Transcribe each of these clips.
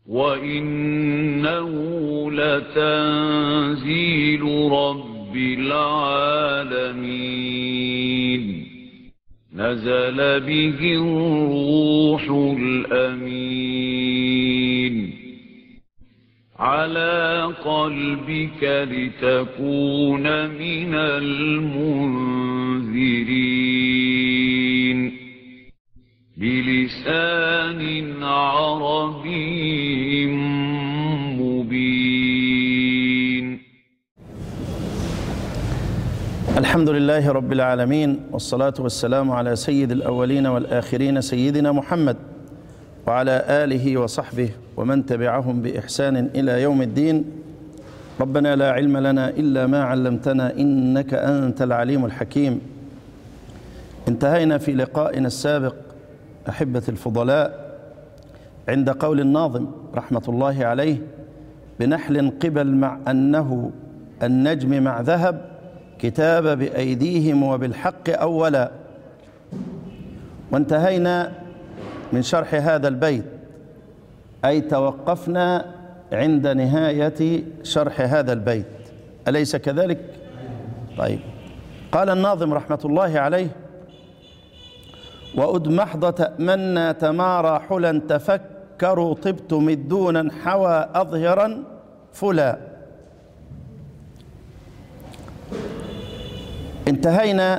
وإنه لتنزيل رب العالمين نزل به الروح الأمين على قلبك لتكون من المنذرين بلسان عربي مبين الحمد لله رب العالمين والصلاة والسلام على سيد الأولين والآخرين سيدنا محمد وعلى آله وصحبه ومن تبعهم بإحسان إلى يوم الدين ربنا لا علم لنا إلا ما علمتنا إنك أنت العليم الحكيم انتهينا في لقائنا السابق أحبة الفضلاء عند قول الناظم رحمة الله عليه بنحل قبل مع أنه النجم مع ذهب كتاب بأيديهم وبالحق أولا وانتهينا من شرح هذا البيت أي توقفنا عند نهاية شرح هذا البيت أليس كذلك؟ طيب قال الناظم رحمة الله عليه وأد محض تأمنا تمارى حلا تفكروا طبت مدونا حوى أظهرا فلا انتهينا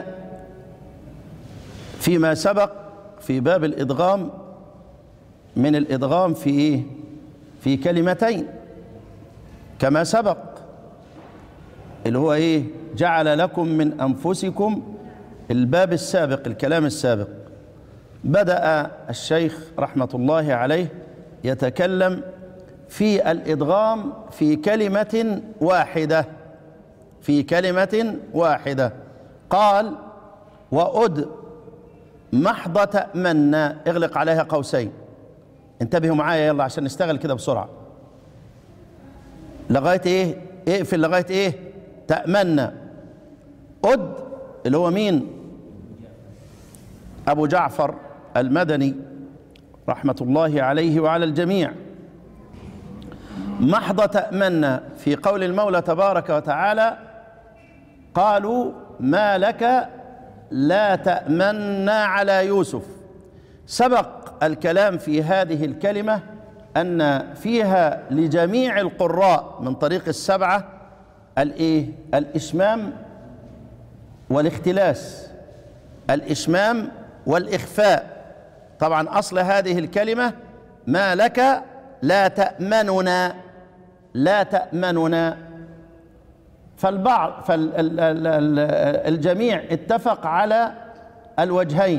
فيما سبق في باب الإدغام من الإدغام في إيه؟ في كلمتين كما سبق اللي هو إيه جعل لكم من أنفسكم الباب السابق الكلام السابق بدأ الشيخ رحمة الله عليه يتكلم في الإدغام في كلمة واحدة في كلمة واحدة قال وأد محض تأمنا اغلق عليها قوسين انتبهوا معايا يلا عشان نشتغل كده بسرعة لغاية ايه اقفل لغاية ايه تأمنا أد اللي هو مين أبو جعفر المدني رحمة الله عليه وعلى الجميع محض تأمنا في قول المولى تبارك وتعالى قالوا ما لك لا تأمنا على يوسف سبق الكلام في هذه الكلمة أن فيها لجميع القراء من طريق السبعة الإيه؟ الإشمام والاختلاس الإشمام والإخفاء طبعا أصل هذه الكلمة ما لك لا تأمننا لا تأمننا فالبعض فالجميع اتفق على الوجهين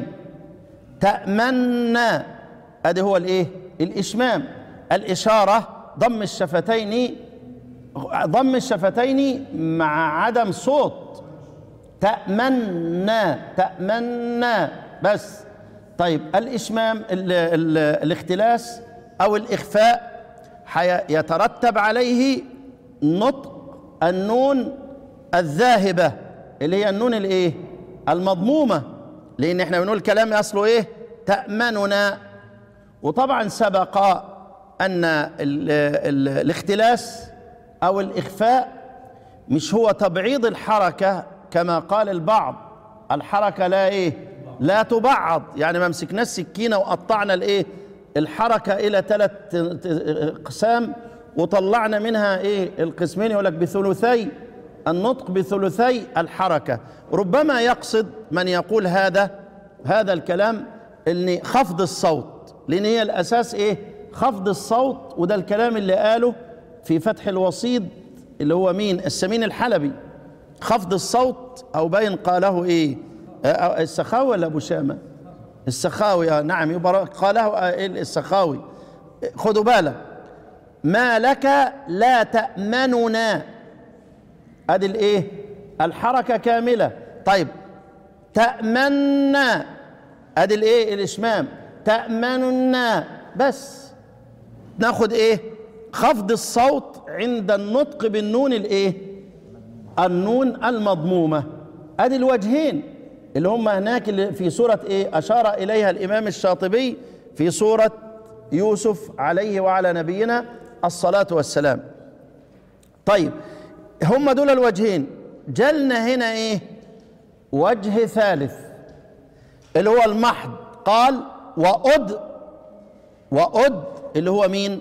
تأمنا ادي هو الايه الاشمام الاشاره ضم الشفتين ضم الشفتين مع عدم صوت تأمنا تأمنا بس طيب الإشمام ال ال الاختلاس أو الإخفاء يترتب عليه نطق النون الذاهبة اللي هي النون الايه المضمومة لأن احنا بنقول كلام أصله ايه تأمننا وطبعا سبق أن ال ال الاختلاس أو الإخفاء مش هو تبعيض الحركة كما قال البعض الحركة لا ايه لا تبعض يعني ما مسكنا السكينة وقطعنا الايه الحركة إلى ثلاث أقسام وطلعنا منها ايه القسمين يقول لك بثلثي النطق بثلثي الحركة ربما يقصد من يقول هذا هذا الكلام ان خفض الصوت لان هي الاساس ايه خفض الصوت وده الكلام اللي قاله في فتح الوصيد اللي هو مين السمين الحلبي خفض الصوت او باين قاله ايه السخاوي ولا ابو شامه السخاوي آه نعم يبقى قاله السخاوي خدوا بالك ما لك لا تأمننا ادي الايه الحركه كامله طيب تأمنا ادي الايه الاشمام تأمننا بس ناخد ايه خفض الصوت عند النطق بالنون الايه النون المضمومه ادي الوجهين اللي هم هناك اللي في سوره ايه اشار اليها الامام الشاطبي في سوره يوسف عليه وعلى نبينا الصلاة والسلام طيب هم دول الوجهين جلنا هنا ايه وجه ثالث اللي هو المحض قال وأد وأد اللي هو مين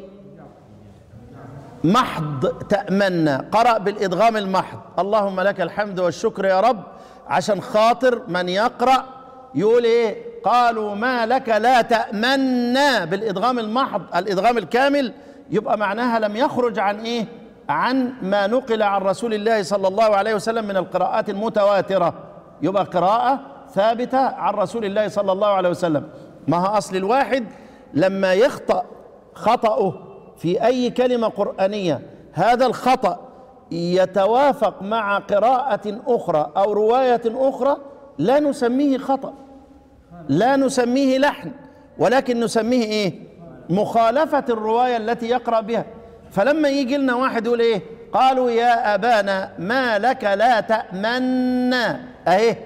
محض تأمنا قرأ بالإدغام المحض اللهم لك الحمد والشكر يا رب عشان خاطر من يقرأ يقول ايه قالوا ما لك لا تأمنا بالإدغام المحض الإدغام الكامل يبقى معناها لم يخرج عن ايه عن ما نقل عن رسول الله صلى الله عليه وسلم من القراءات المتواترة يبقى قراءة ثابتة عن رسول الله صلى الله عليه وسلم ما هو أصل الواحد لما يخطأ خطأه في أي كلمة قرآنية هذا الخطأ يتوافق مع قراءة أخرى أو رواية أخرى لا نسميه خطأ لا نسميه لحن ولكن نسميه إيه مخالفة الرواية التي يقرأ بها فلما يجي لنا واحد يقول إيه قالوا يا أبانا ما لك لا تأمنا أهي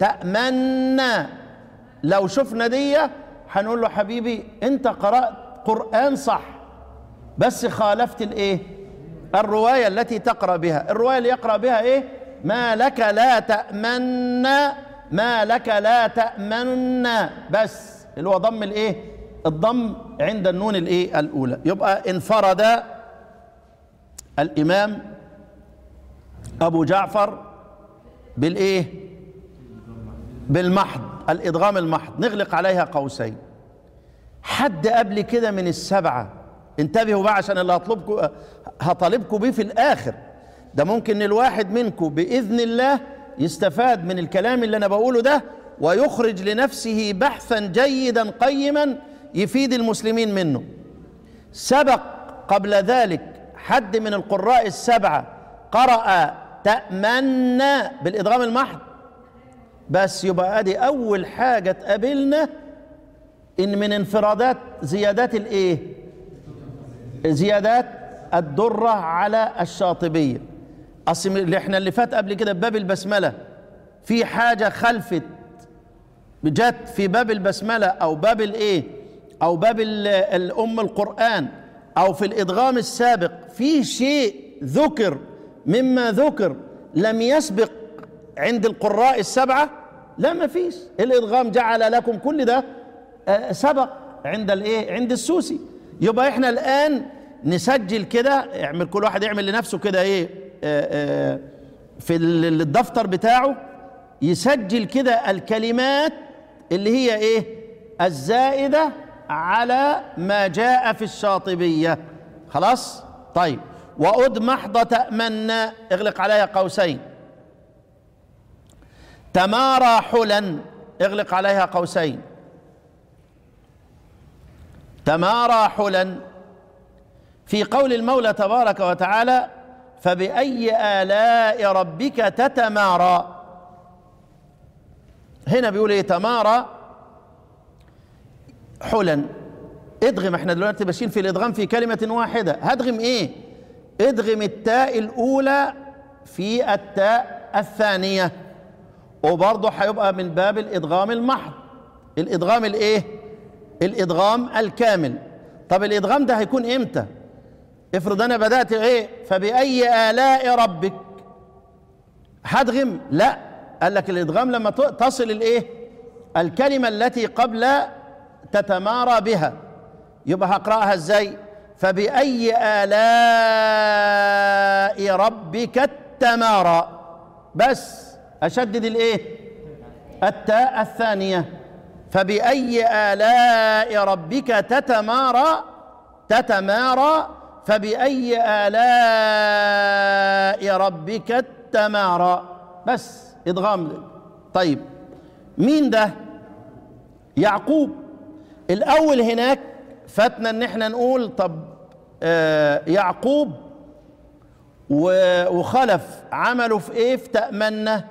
تأمنا لو شفنا دي هنقول له حبيبي أنت قرأت قرآن صح بس خالفت الايه الروايه التي تقرا بها الروايه اللي يقرا بها ايه ما لك لا تامنا ما لك لا تامنا بس اللي هو ضم الايه الضم عند النون الايه الاولى يبقى انفرد الامام ابو جعفر بالايه بالمحض الادغام المحض نغلق عليها قوسين حد قبل كده من السبعه انتبهوا بقى عشان اللي هطلبكم هطالبكم بيه في الاخر ده ممكن الواحد منكم باذن الله يستفاد من الكلام اللي انا بقوله ده ويخرج لنفسه بحثا جيدا قيما يفيد المسلمين منه سبق قبل ذلك حد من القراء السبعه قرأ تأمنا بالإدغام المحض بس يبقى ادي أول حاجة تقابلنا إن من انفرادات زيادات الإيه؟ زيادات الدرة على الشاطبية أصل اللي احنا اللي فات قبل كده بباب البسملة في حاجة خلفت جت في باب البسملة أو باب الإيه أو باب الأم القرآن أو في الإدغام السابق في شيء ذكر مما ذكر لم يسبق عند القراء السبعة لا ما فيش الإدغام جعل لكم كل ده آه سبق عند الإيه عند السوسي يبقى احنا الان نسجل كده اعمل كل واحد يعمل لنفسه كده ايه آآ آآ في الدفتر بتاعه يسجل كده الكلمات اللي هي ايه الزائده على ما جاء في الشاطبيه خلاص طيب وأد محض تأمنا اغلق عليها قوسين تمارى حلا اغلق عليها قوسين تمارى حلا في قول المولى تبارك وتعالى فبأي آلاء ربك تتمارى هنا بيقول ايه تمارى حلا ادغم احنا دلوقتي ماشيين في الادغام في كلمة واحدة هدغم ايه ادغم التاء الاولى في التاء الثانية وبرضه هيبقى من باب الادغام المحض الادغام الايه الادغام الكامل طب الادغام ده هيكون امتى افرض انا بدات ايه فباي الاء ربك هدغم لا قال لك الادغام لما تصل الايه الكلمه التي قبل تتمارى بها يبقى هقراها ازاي فباي الاء ربك التمارى بس اشدد الايه التاء الثانيه فبأي آلاء ربك تتمارى تتمارى فبأي آلاء ربك التمارى بس إدغام طيب مين ده يعقوب الأول هناك فاتنا إن احنا نقول طب آه يعقوب وخلف عملوا في ايه في تأمنه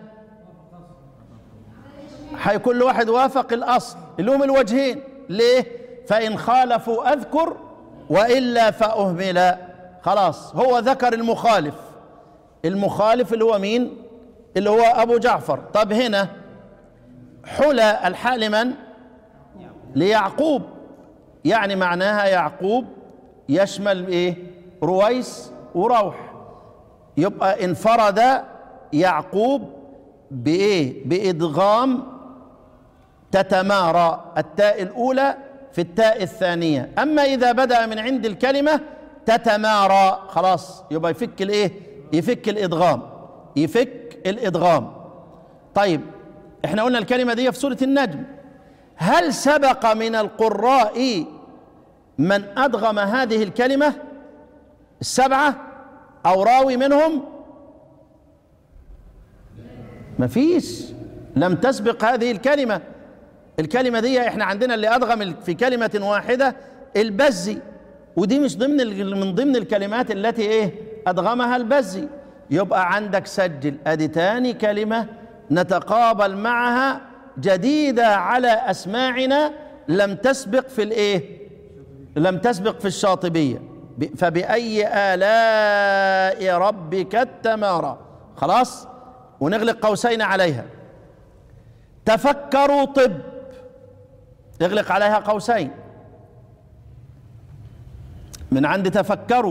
حي كل واحد وافق الاصل اللي هم الوجهين ليه فان خالفوا اذكر والا فاهمل خلاص هو ذكر المخالف المخالف اللي هو مين اللي هو ابو جعفر طب هنا حلى الحاء لمن ليعقوب يعني معناها يعقوب يشمل ايه رويس وروح يبقى انفرد يعقوب بايه بادغام تتمارى التاء الاولى في التاء الثانيه اما اذا بدا من عند الكلمه تتمارى خلاص يبقى يفك الايه يفك الادغام يفك الادغام طيب احنا قلنا الكلمه دي في سوره النجم هل سبق من القراء من ادغم هذه الكلمه السبعه او راوي منهم مفيش لم تسبق هذه الكلمه الكلمه دي احنا عندنا اللي ادغم في كلمه واحده البزي ودي مش ضمن ال- من ضمن الكلمات التي ايه ادغمها البزي يبقى عندك سجل ادي تاني كلمه نتقابل معها جديده على اسماعنا لم تسبق في الايه لم تسبق في الشاطبيه ب- فباي الاء ربك التمارى خلاص ونغلق قوسين عليها تفكروا طب اغلق عليها قوسين من عند تفكروا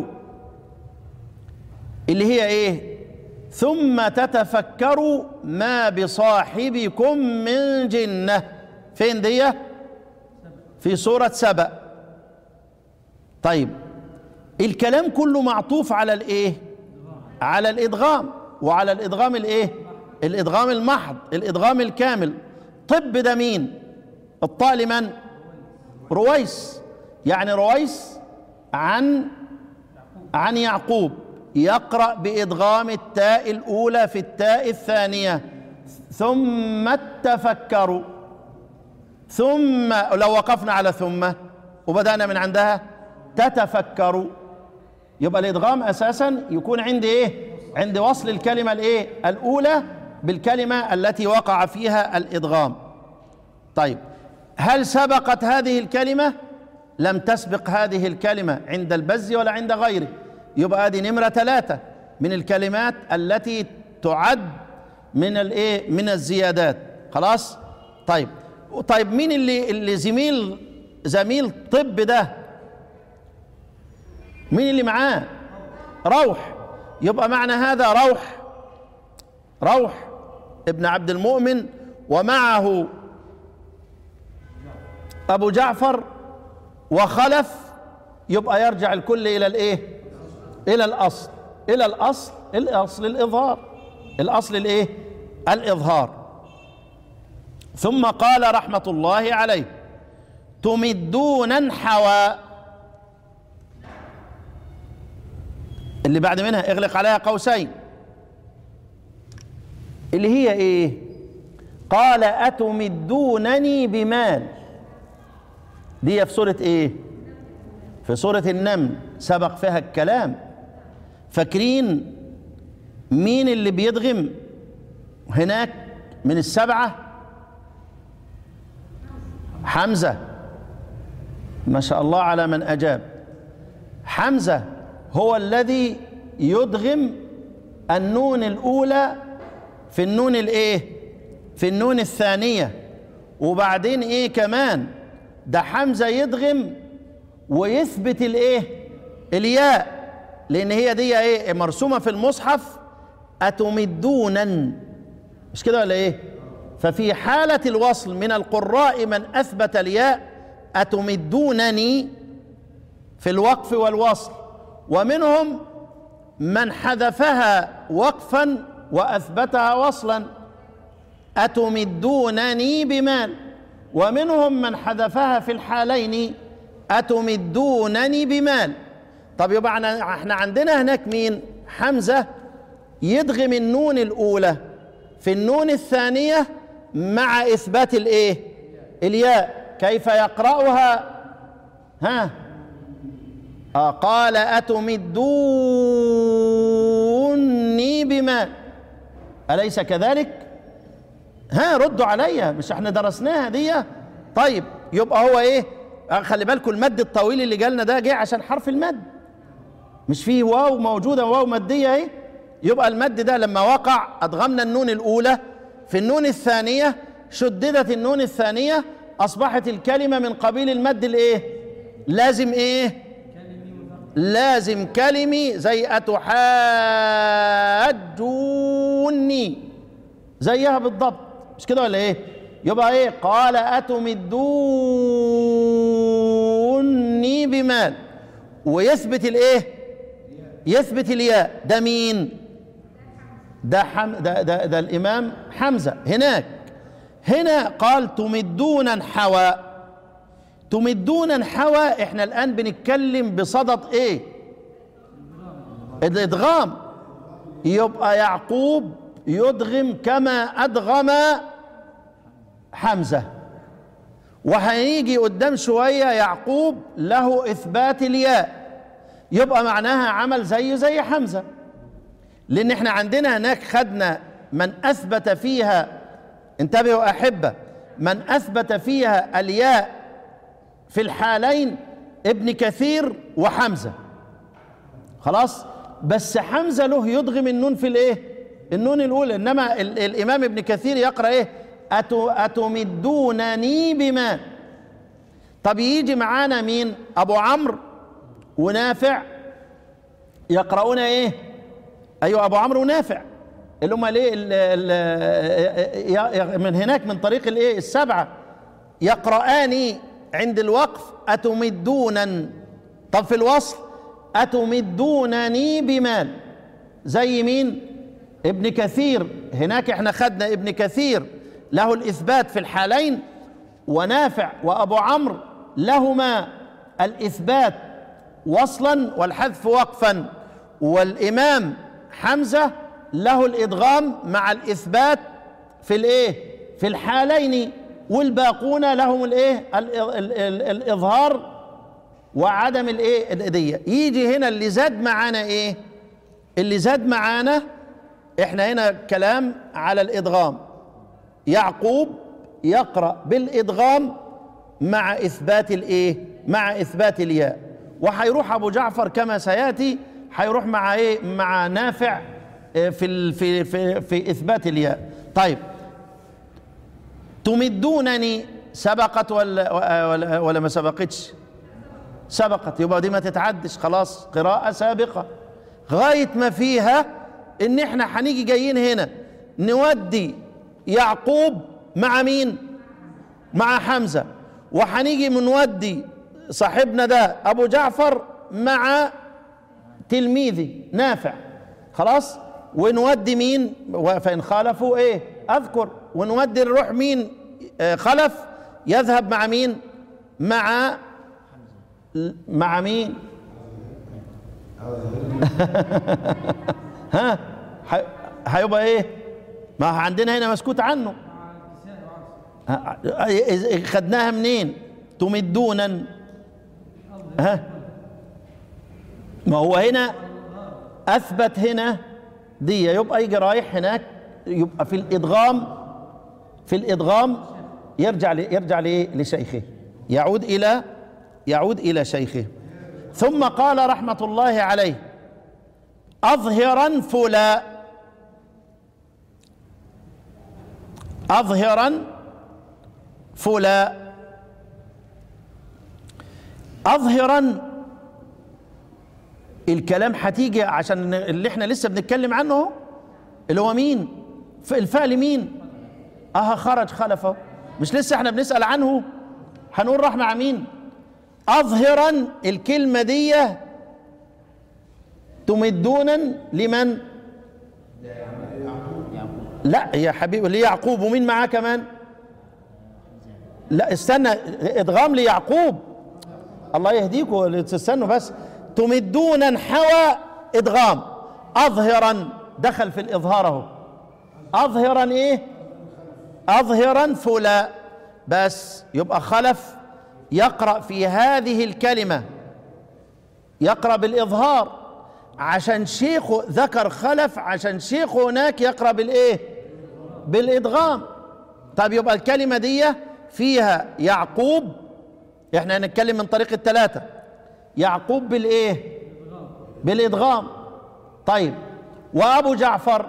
اللي هي ايه ثم تتفكروا ما بصاحبكم من جنة فين دي في سورة سبأ طيب الكلام كله معطوف على الايه على الادغام وعلى الادغام الايه الادغام المحض الادغام الكامل طب ده مين الطاء لمن رويس يعني رويس عن عن يعقوب يقرأ بإدغام التاء الأولى في التاء الثانية ثم تفكروا ثم لو وقفنا على ثم وبدأنا من عندها تتفكروا يبقى الإدغام أساسا يكون عند إيه؟ عند وصل الكلمة الإيه؟ الأولى بالكلمة التي وقع فيها الإدغام طيب هل سبقت هذه الكلمة؟ لم تسبق هذه الكلمة عند البز ولا عند غيره يبقى دي نمرة ثلاثة من الكلمات التي تعد من الايه من الزيادات خلاص طيب طيب مين اللي اللي زميل زميل طب ده مين اللي معاه روح يبقى معنى هذا روح روح ابن عبد المؤمن ومعه ابو جعفر وخلف يبقى يرجع الكل الى الايه الى الاصل الى الاصل الاصل الاظهار الاصل الايه الاظهار ثم قال رحمه الله عليه تمدون حوا اللي بعد منها اغلق عليها قوسين اللي هي ايه قال اتمدونني بمال دي في سورة ايه في سورة النمل سبق فيها الكلام فاكرين مين اللي بيدغم هناك من السبعة حمزة ما شاء الله على من أجاب حمزة هو الذي يدغم النون الأولى في النون الإيه في النون الثانية وبعدين إيه كمان ده حمزة يدغم ويثبت الايه الياء لان هي دي ايه مرسومة في المصحف اتمدونا مش كده ولا ايه ففي حالة الوصل من القراء من اثبت الياء اتمدونني في الوقف والوصل ومنهم من حذفها وقفا واثبتها وصلا اتمدونني بمال ومنهم من حذفها في الحالين أتمدونني بمال طب يبقى احنا عندنا هناك مين حمزة يدغم النون الأولى في النون الثانية مع إثبات الإيه الياء كيف يقرأها ها آه قال أتمدوني بمال أليس كذلك ها ردوا عليا مش احنا درسناها دي طيب يبقى هو ايه خلي بالكم المد الطويل اللي جالنا ده جه عشان حرف المد مش فيه واو موجوده واو ماديه اهي يبقى المد ده لما وقع ادغمنا النون الاولى في النون الثانيه شددت النون الثانيه اصبحت الكلمه من قبيل المد الايه لازم ايه لازم كلمي زي اتحاجوني زيها بالضبط مش كده ولا ايه يبقى ايه قال اتمدوني بمال ويثبت الايه يثبت الياء ده مين ده, حم ده, ده, ده الامام حمزه هناك هنا قال تمدون حوى تمدون حوى احنا الان بنتكلم بصدد ايه الادغام يبقى يعقوب يدغم كما ادغم حمزه وهيجي قدام شويه يعقوب له اثبات الياء يبقى معناها عمل زيه زي حمزه لان احنا عندنا هناك خدنا من اثبت فيها انتبهوا احبه من اثبت فيها الياء في الحالين ابن كثير وحمزه خلاص بس حمزه له يدغم النون في الايه النون الاولى انما ال الامام ابن كثير يقرا ايه أتو اتمدونني بما طب يجي معانا مين ابو عمرو ونافع يقرؤون ايه ايوه ابو عمرو ونافع اللي هم ليه من هناك من طريق الايه السبعه يقرآن عند الوقف أتمدونا طب في الوصل أتمدونني بمال زي مين ابن كثير هناك احنا خدنا ابن كثير له الإثبات في الحالين ونافع وأبو عمرو لهما الإثبات وصلا والحذف وقفا والإمام حمزة له الإدغام مع الإثبات في الإيه في الحالين والباقون لهم الايه الاظهار وعدم الايه الاديه يجي هنا اللي زاد معانا ايه اللي زاد معانا احنا هنا كلام على الادغام يعقوب يقرا بالادغام مع اثبات الايه مع اثبات الياء وهيروح ابو جعفر كما سياتي هيروح مع ايه مع نافع في في في, في اثبات الياء طيب تمدونني سبقت ولا ولا, ولا ما سبقتش سبقت يبقى دي ما تتعدش خلاص قراءة سابقة غاية ما فيها ان احنا هنيجي جايين هنا نودي يعقوب مع مين مع حمزة وهنيجي منودي صاحبنا ده ابو جعفر مع تلميذي نافع خلاص ونودي مين فان خالفوا ايه اذكر ونودي نروح مين آه خلف يذهب مع مين مع مع مين ها هيبقى ايه ما عندنا هنا مسكوت عنه خدناها منين تمدونا ها ما هو هنا اثبت هنا دي يبقى يجي رايح هناك يبقى في الادغام في الادغام يرجع يرجع لشيخه يعود الى يعود الى شيخه ثم قال رحمه الله عليه اظهرا فلا اظهرا فلا اظهرا الكلام هتيجي عشان اللي احنا لسه بنتكلم عنه اللي هو مين الفعل مين اه خرج خلفه مش لسه احنا بنسأل عنه هنقول راح مع مين اظهرا الكلمة دي تمدونا لمن لا يا حبيبي ليعقوب ومين معاه كمان لا استنى ادغام ليعقوب الله يهديكم تستنوا بس تمدونا حوى ادغام اظهرا دخل في الاظهار اهو اظهرا ايه اظهرا فلا بس يبقى خلف يقرا في هذه الكلمه يقرا بالاظهار عشان شيخه ذكر خلف عشان شيخه هناك يقرا بالايه بالادغام طب يبقى الكلمه دي فيها يعقوب احنا هنتكلم من طريق الثلاثه يعقوب بالايه بالادغام طيب وابو جعفر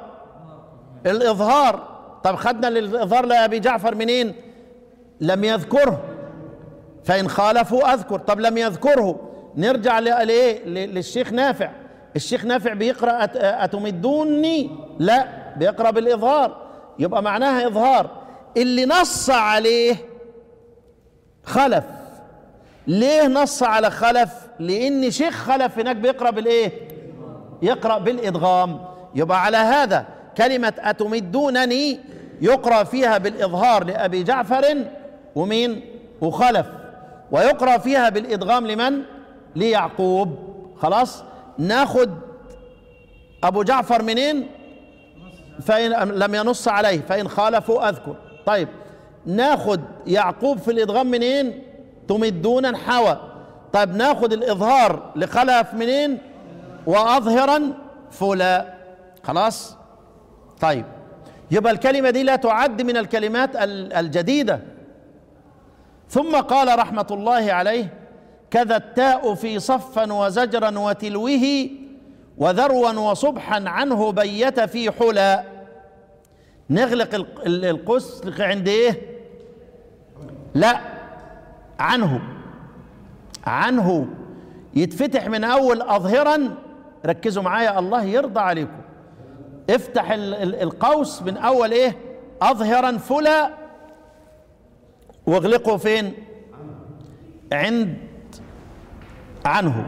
الاظهار طب خدنا الاظهار لابي جعفر منين لم يذكره فإن خالفوا أذكر طب لم يذكره نرجع لإيه للشيخ نافع الشيخ نافع بيقرأ أت- أتمدوني لا بيقرأ بالإظهار يبقى معناها إظهار اللي نص عليه خلف ليه نص على خلف لأن شيخ خلف هناك بيقرأ بالإيه يقرأ بالإدغام يبقى على هذا كلمة أتمدونني يقرأ فيها بالإظهار لأبي جعفر ومين وخلف ويقرأ فيها بالإدغام لمن ليعقوب خلاص ناخد أبو جعفر منين فإن لم ينص عليه فإن خالفوا أذكر طيب ناخد يعقوب في الإدغام منين تمدون حوى طيب ناخد الإظهار لخلف منين وأظهرا فلا خلاص طيب يبقى الكلمة دي لا تعد من الكلمات ال- الجديدة ثم قال رحمة الله عليه كذا التاء في صفا وزجرا وتلوه وذروا وصبحا عنه بيت في حلا نغلق ال- ال- القوس عند ايه لا عنه عنه يتفتح من اول اظهرا ركزوا معايا الله يرضى عليكم افتح ال- ال- القوس من اول ايه اظهرا فلا واغلقه فين عند عنه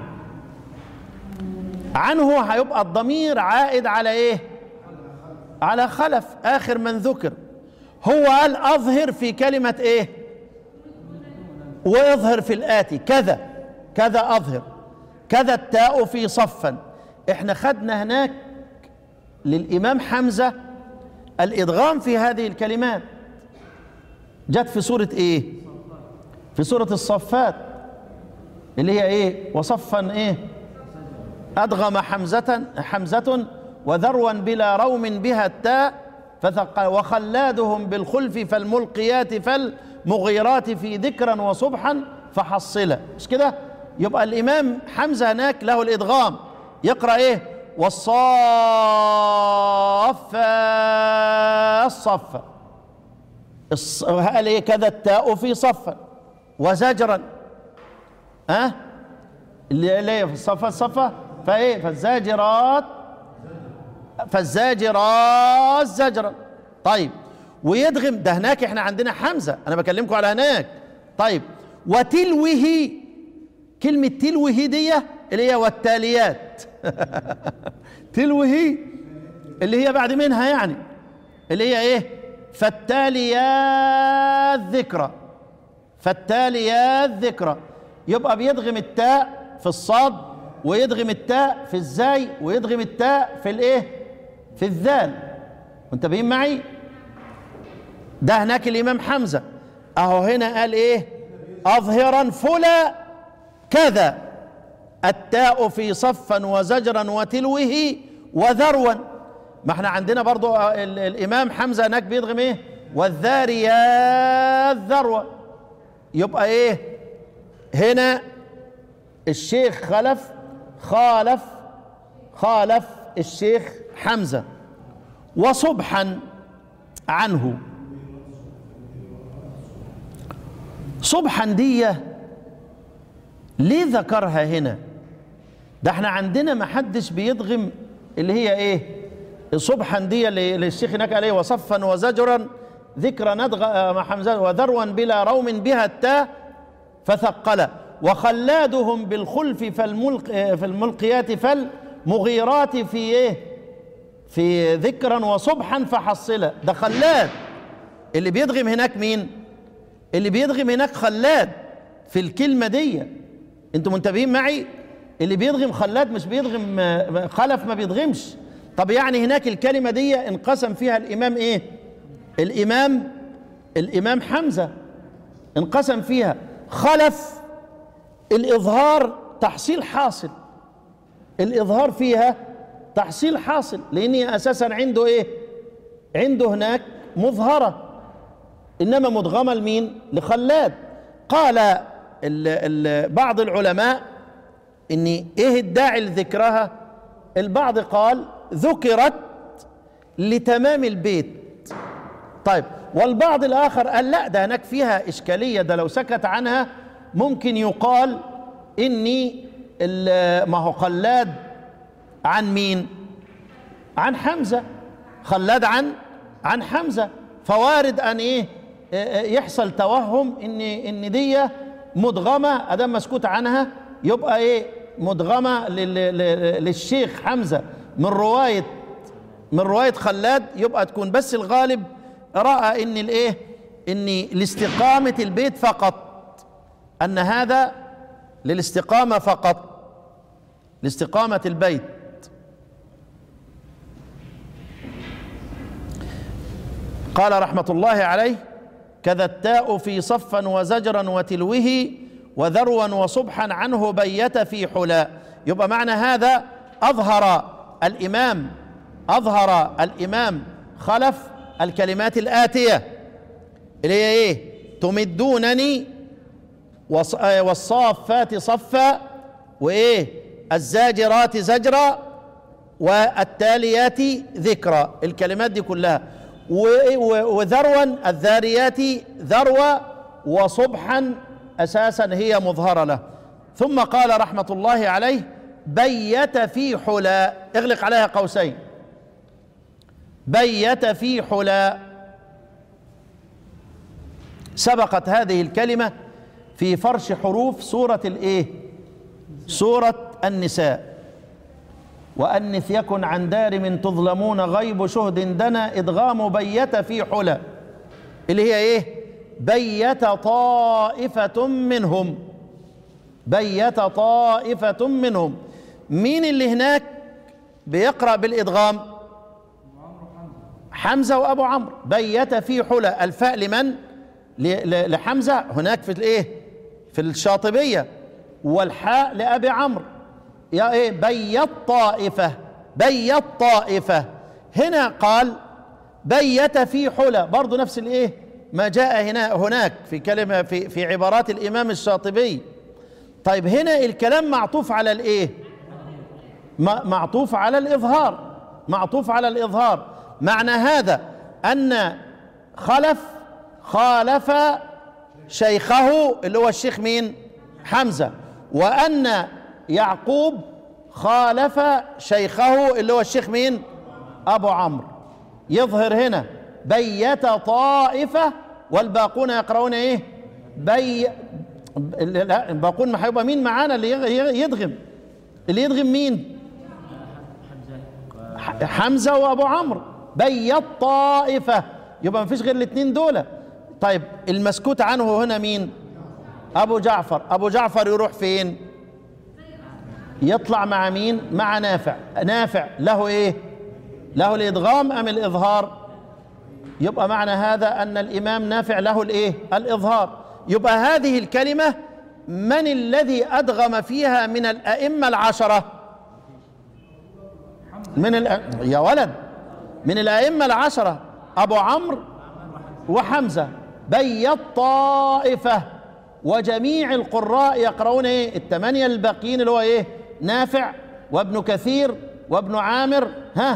عنه هيبقى الضمير عائد على ايه على خلف اخر من ذكر هو قال اظهر في كلمة ايه واظهر في الاتي كذا كذا اظهر كذا التاء في صفا احنا خدنا هناك للامام حمزة الادغام في هذه الكلمات جت في سورة ايه في سورة الصفات اللي هي ايه وصفا ايه ادغم حمزة حمزة وذروا بلا روم بها التاء فثقل وخلادهم بالخلف فالملقيات فالمغيرات في ذكرا وصبحا فحصلا مش كده يبقى الامام حمزة هناك له الادغام يقرأ ايه والصافات الصفا الص- قال ايه كذا التاء في صفا وزجرا ها أه؟ اللي اللي هي في الصفا الصفا فايه فالزاجرات فالزاجرات زجرا طيب ويدغم ده هناك احنا عندنا حمزه انا بكلمكم على هناك طيب وتلوه كلمه تلوه دي اللي هي والتاليات تلوه اللي هي بعد منها يعني اللي هي ايه فالتاليات ذكرى فالتاليات ذكرى يبقى بيدغم التاء في الصاد ويدغم التاء في الزاي ويدغم التاء في الايه في الذال منتبهين معي ده هناك الامام حمزه اهو هنا قال ايه اظهرا فلا كذا التاء في صفا وزجرا وتلوه وذروا ما احنا عندنا برضو ال- الامام حمزه هناك بيدغم ايه والذاريات ذروه يبقى ايه هنا الشيخ خلف خالف خالف الشيخ حمزه وصبحا عنه صبحا دي ليه ذكرها هنا ده احنا عندنا ما حدش بيدغم اللي هي ايه صبحا دي اللي اللي الشيخ هناك قال ايه وصفا وزجرا ذكر ندغ مع حمزه وذروا بلا روم بها التاء فثقل وخلادهم بالخلف فالملق في الملقيات فالمغيرات في ايه في ذكرا وصبحا فحصلا ده خلاد اللي بيدغم هناك مين اللي بيدغم هناك خلاد في الكلمة دي انتوا منتبهين معي اللي بيدغم خلاد مش بيدغم آه، خلف ما بيدغمش طب يعني هناك الكلمة دي انقسم فيها الإمام ايه الإمام الإمام حمزة انقسم فيها خلف الإظهار تحصيل حاصل الإظهار فيها تحصيل حاصل لأن هي أساسا عنده إيه عنده هناك مظهرة إنما مدغمة لمين لخلاد قال ال ال بعض العلماء إن إيه الداعي لذكرها البعض قال ذكرت لتمام البيت طيب والبعض الآخر قال لا ده هناك فيها إشكالية ده لو سكت عنها ممكن يقال اني ال- ما هو خلاد عن مين عن حمزه خلاد عن عن حمزه فوارد ان ايه آه، آه، يحصل توهم ان ان دي مدغمه ادام مسكوت عنها يبقى ايه مدغمه لل- لل- للشيخ حمزه من روايه من روايه خلاد يبقى تكون بس الغالب راى ان الايه ان لاستقامه البيت فقط ان هذا للاستقامه فقط لاستقامه البيت قال رحمه الله عليه كذا التاء في صفا وزجرا وتلوه وذروا وصبحا عنه بيت في حلا يبقى معنى هذا اظهر الامام اظهر الامام خلف الكلمات الاتيه اللي هي ايه تمدونني وص- آه، والصافات صفا وايه الزاجرات زجرا والتاليات ذكرى الكلمات دي كلها و- و- وذروا الذاريات ذروة وصبحا أساسا هي مظهرة له ثم قال رحمة الله عليه بيت في حلا اغلق عليها قوسين بيت في حلا سبقت هذه الكلمة في فرش حروف سورة الايه سورة النساء وأنث يكن عن دار من تظلمون غيب شهد دنا إدغام بيت في حلى اللي هي إيه بيت طائفة منهم بيت طائفة منهم مين اللي هناك بيقرأ بالإدغام حمزة وأبو عمرو بيت في حلى الفاء لمن ل- ل- لحمزة هناك في الإيه في الشاطبية والحاء لأبي عمرو يا ايه بيت طائفة بيت طائفة هنا قال بيت في حلى برضو نفس الايه ما جاء هنا هناك في كلمة في في عبارات الإمام الشاطبي طيب هنا الكلام معطوف على الايه م- معطوف على الإظهار معطوف على الإظهار معنى هذا أن خلف خالف شيخه اللي هو الشيخ مين حمزة وأن يعقوب خالف شيخه اللي هو الشيخ مين أبو عمرو يظهر هنا بيت طائفة والباقون يقرؤون ايه بي لا الباقون ما هيبقى مين معانا اللي يغ- يدغم اللي يدغم مين ح- حمزة وأبو عمرو بيت طائفة يبقى ما فيش غير الاثنين دول طيب المسكوت عنه هنا مين أبو جعفر أبو جعفر يروح فين يطلع مع مين مع نافع نافع له ايه له الادغام ام الاظهار يبقى معنى هذا ان الامام نافع له الايه الاظهار يبقى هذه الكلمه من الذي ادغم فيها من الائمه العشره من الأ... يا ولد من الائمه العشره ابو عمرو وحمزه بيت طائفه وجميع القراء يقرؤون ايه الثمانيه الباقيين اللي هو ايه نافع وابن كثير وابن عامر ها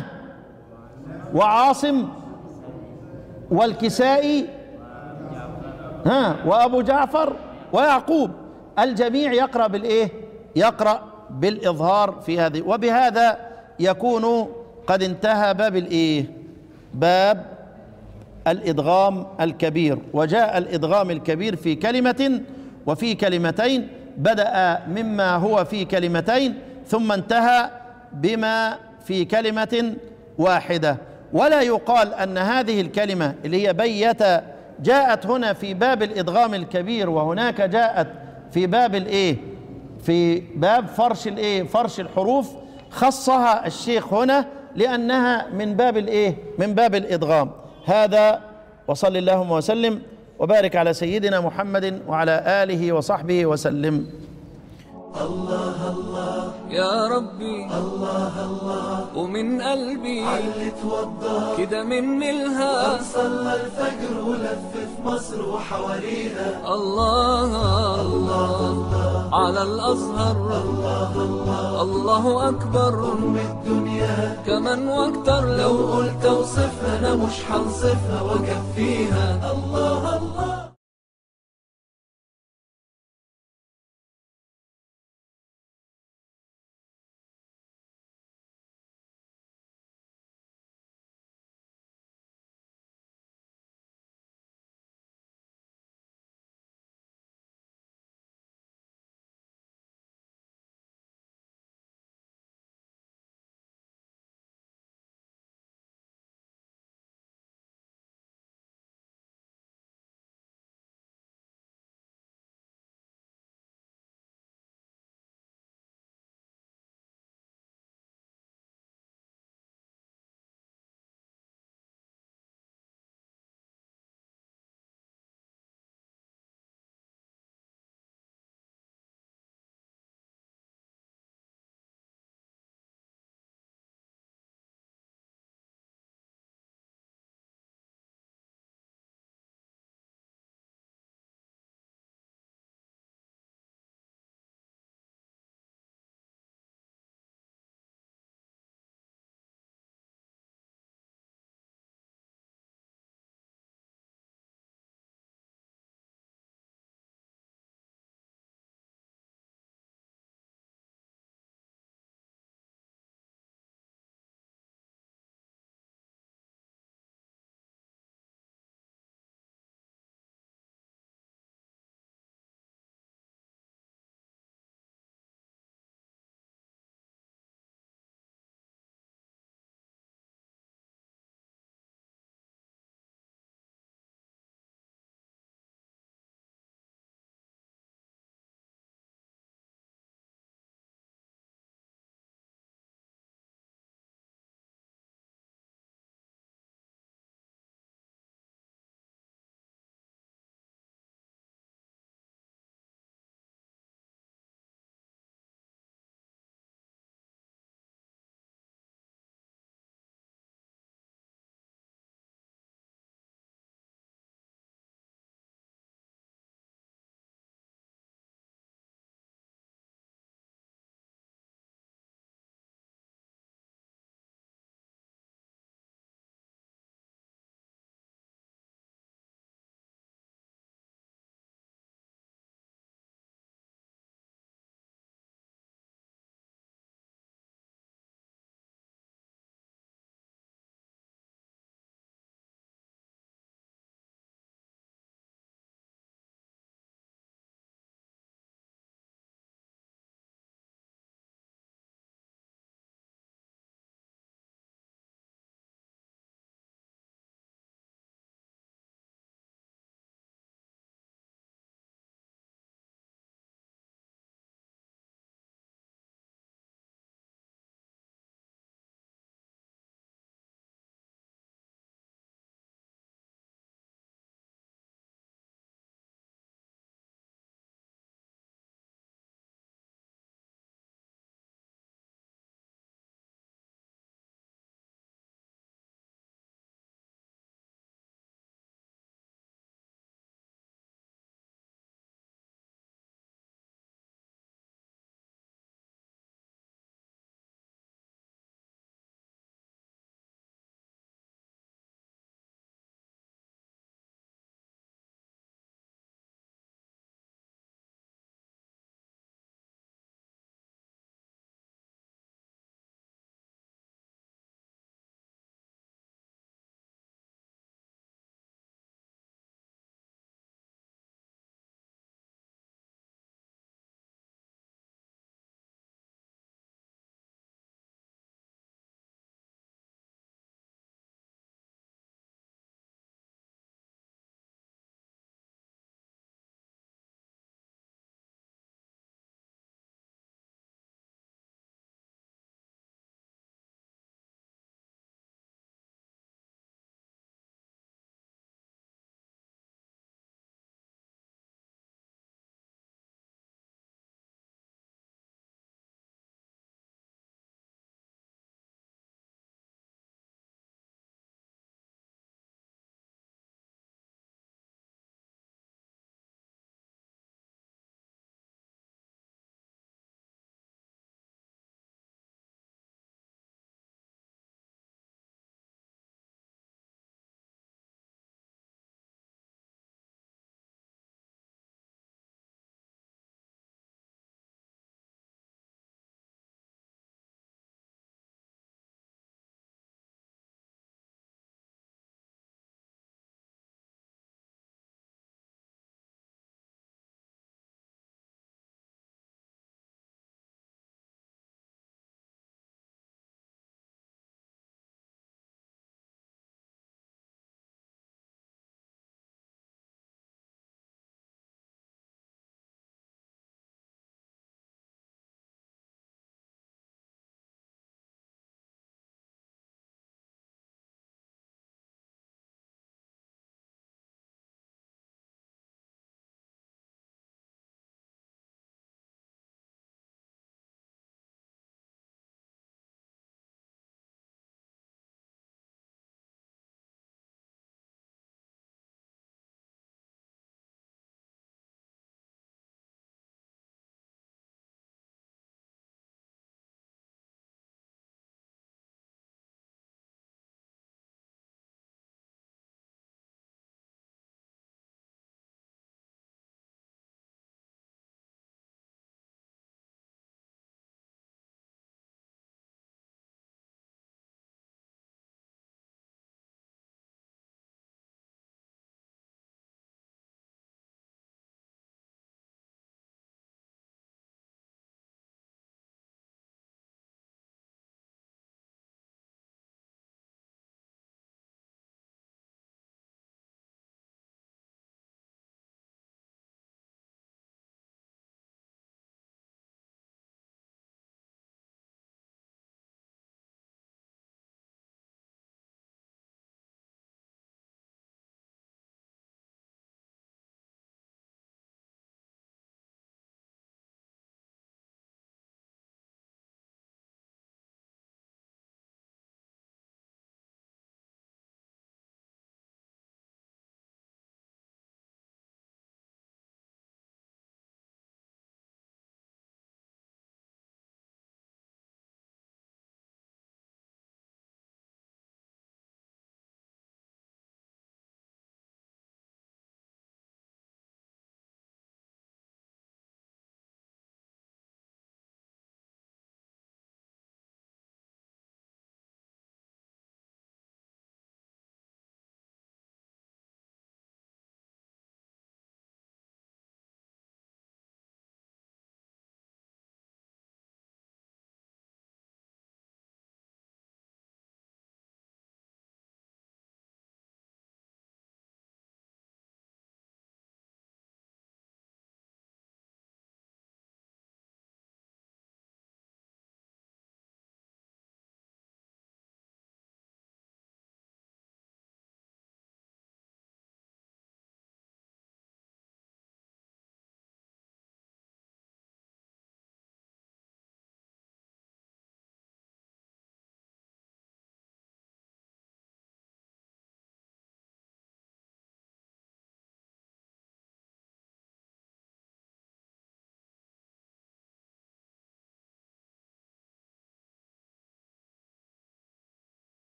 وعاصم والكسائي ها وابو جعفر ويعقوب الجميع يقرا بالايه يقرا بالاظهار في هذه وبهذا يكون قد انتهى باب الايه باب الادغام الكبير وجاء الادغام الكبير في كلمه وفي كلمتين بدا مما هو في كلمتين ثم انتهى بما في كلمه واحده ولا يقال ان هذه الكلمه اللي هي بيت جاءت هنا في باب الادغام الكبير وهناك جاءت في باب الايه في باب فرش الايه فرش الحروف خصها الشيخ هنا لانها من باب الايه من باب الادغام هذا وصل اللهم وسلم وبارك على سيدنا محمد وعلى اله وصحبه وسلم يا ربي الله الله ومن قلبي اللي توضى كده مني الها صلى الفجر ولف في مصر وحواليها الله الله على الأزهر الله أكبر أم الدنيا كمان واكتر لو لو قلت اوصفها انا مش هنصفها واكفيها الله الله